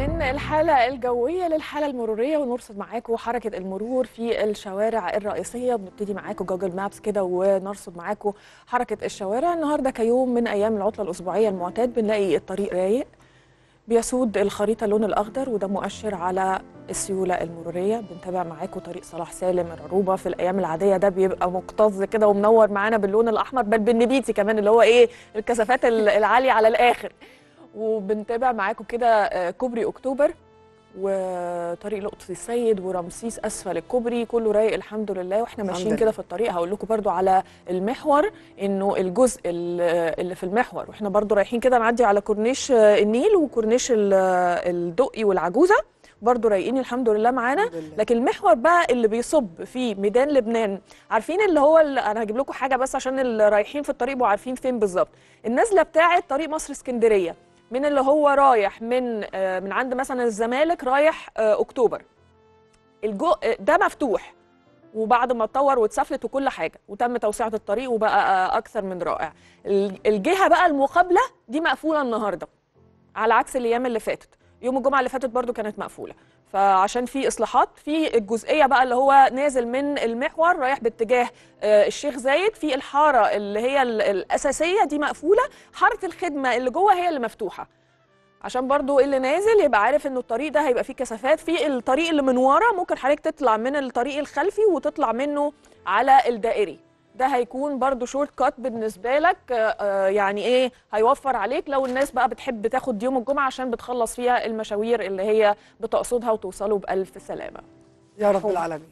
من الحالة الجوية للحالة المرورية ونرصد معاكم حركة المرور في الشوارع الرئيسية بنبتدي معاكم جوجل مابس كده ونرصد معاكم حركة الشوارع النهاردة كيوم من أيام العطلة الأسبوعية المعتاد بنلاقي الطريق رايق بيسود الخريطة اللون الأخضر وده مؤشر على السيولة المرورية بنتابع معاكم طريق صلاح سالم العروبة في الأيام العادية ده بيبقى مكتظ كده ومنور معانا باللون الأحمر بل بالنبيتي كمان اللي هو إيه الكثافات العالية على الآخر وبنتابع معاكم كده آه، كوبري اكتوبر وطريق لقطة السيد ورمسيس اسفل الكوبري كله رايق الحمد لله واحنا الحمد ماشيين لله. كده في الطريق هقول لكم برضو على المحور انه الجزء ال- اللي في المحور واحنا برضو رايحين كده نعدي على كورنيش آه، النيل وكورنيش ال- الدقي والعجوزه برضو رايقين الحمد لله معانا الحمد لله. لكن المحور بقى اللي بيصب في ميدان لبنان عارفين اللي هو اللي انا هجيب لكم حاجه بس عشان اللي رايحين في الطريق يبقوا عارفين فين بالظبط النازله بتاعه طريق مصر اسكندريه من اللي هو رايح من آه، من عند مثلا الزمالك رايح آه، اكتوبر الجو آه، ده مفتوح وبعد ما اتطور واتسفلت وكل حاجه وتم توسعه الطريق وبقى آه، اكثر من رائع ال- الجهه بقى المقابله دي مقفوله النهارده على عكس الايام اللي فاتت يوم الجمعه اللي فاتت برضو كانت مقفوله فعشان في اصلاحات في الجزئيه بقى اللي هو نازل من المحور رايح باتجاه آه، الشيخ زايد في الحاره اللي هي ال- الاساسيه دي مقفوله حاره الخدمه اللي جوه هي اللي مفتوحه عشان برضو اللي نازل يبقى عارف انه الطريق ده هيبقى فيه كثافات في الطريق اللي من ورا ممكن حضرتك تطلع من الطريق الخلفي وتطلع منه على الدائري ده هيكون برضو شورت كات بالنسبه لك آه، آه، يعني ايه هيوفر عليك لو الناس بقى بتحب تاخد يوم الجمعه عشان بتخلص فيها المشاوير اللي هي بتقصدها وتوصلوا بالف سلامه يا رب العالمين